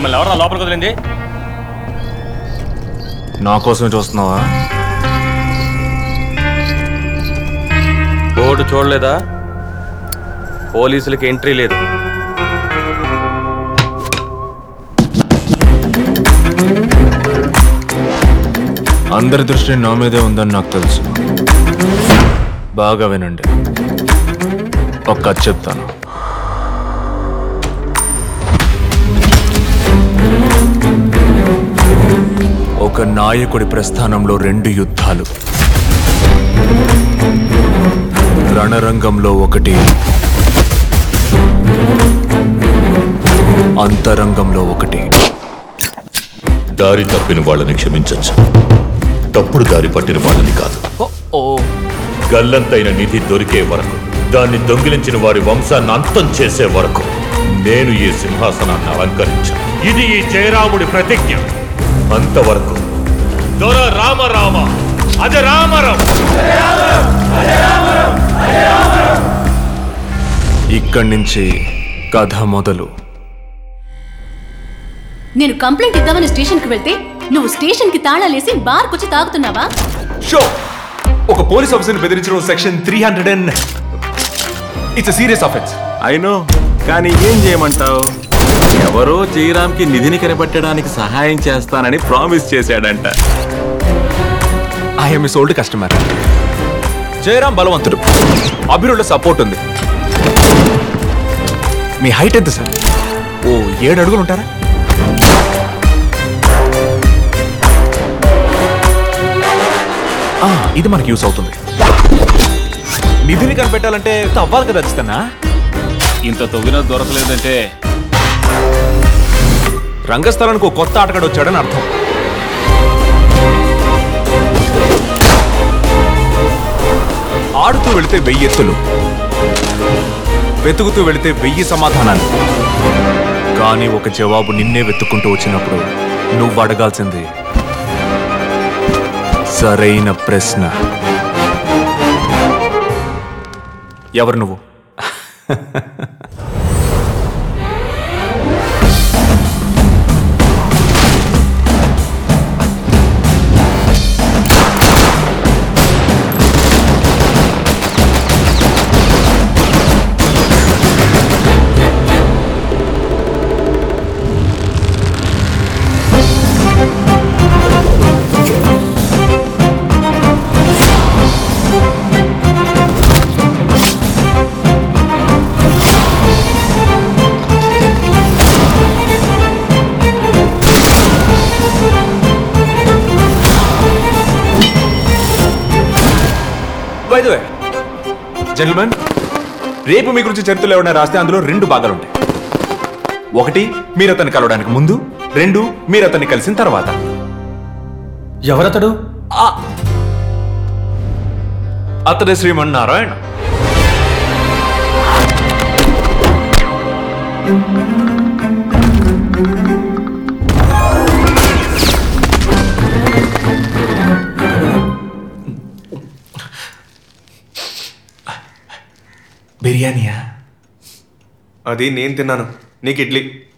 మిమ్మల్ని ఎవరన్నా లోపలికి వదిలింది నా కోసమే చూస్తున్నావా బోర్డు చూడలేదా పోలీసులకి ఎంట్రీ లేదు అందరి దృష్టి నా మీదే ఉందని నాకు తెలుసు బాగా వినండి ఒక్క కథ చెప్తాను ఒక నాయకుడి ప్రస్థానంలో రెండు యుద్ధాలు రణరంగంలో ఒకటి అంతరంగంలో ఒకటి దారి తప్పిన వాళ్ళని క్షమించచ్చు తప్పుడు దారి పట్టిన వాళ్ళని కాదు గల్లంతైన నిధి దొరికే వరకు దాన్ని దొంగిలించిన వారి వంశాన్ని అంతం చేసే వరకు నేను ఈ సింహాసనాన్ని అలంకరించాను ఇది ఈ జయరాముడి ప్రతిజ్ఞ అంతవరకు దొర రామరామ అజ రామరం ఇక్కడి నుంచి కథ మొదలు నేను కంప్లైంట్ ఇద్దామని స్టేషన్కి వెళ్తే నువ్వు స్టేషన్కి తాళాలేసి బార్కొచ్చి తాగుతున్నావా షో ఒక పోలీస్ ఆఫీసర్ని బెదిరించడం section three hundred and it's serious offence అయినో కానీ ఏం చేయమంటావు ఎవరో జయరామ్కి నిధిని కనిపెట్టడానికి సహాయం చేస్తానని ప్రామిస్ చేశాడంట I'm is old customer Jayaram బలవంతుడు అభిరుల సపోర్ట్ ఉంది మీ హైట్ ఎంత సార్ ఓ ఏడు అడుగులు ఉంటారా ఆ, ఇది మనకి యూస్ అవుతుంది నిధిని కనిపెట్టాలంటే అవ్వాలి కదా ఖచ్చితంగా ఇంత తొగిన దొరకలేదంటే రంగస్థలానికి ఒక కొత్త ఆటగాడు వచ్చాడని అర్థం ఆడుతూ వెళితే వెయ్యి ఎత్తులు వెతుకుతూ వెళితే వెయ్యి సమాధానాలు కానీ ఒక జవాబు నిన్నే వెతుక్కుంటూ వచ్చినప్పుడు నువ్వు అడగాల్సింది సరైన ప్రశ్న ఎవరు నువ్వు బై ద వే జెంటల్మెన్ రేపు మీ గురించి చరిత్రలో ఏమైనా రాస్తే అందులో రెండు భాగాలు ఉంటాయి ఒకటి మీరు అతన్ని కలవడానికి ముందు రెండు మీరు అతన్ని కలిసిన తర్వాత ఎవరతడు అతడే శ్రీమన్నారాయణ బిర్యానీయా అది నేను తిన్నాను నీకు ఇడ్లీ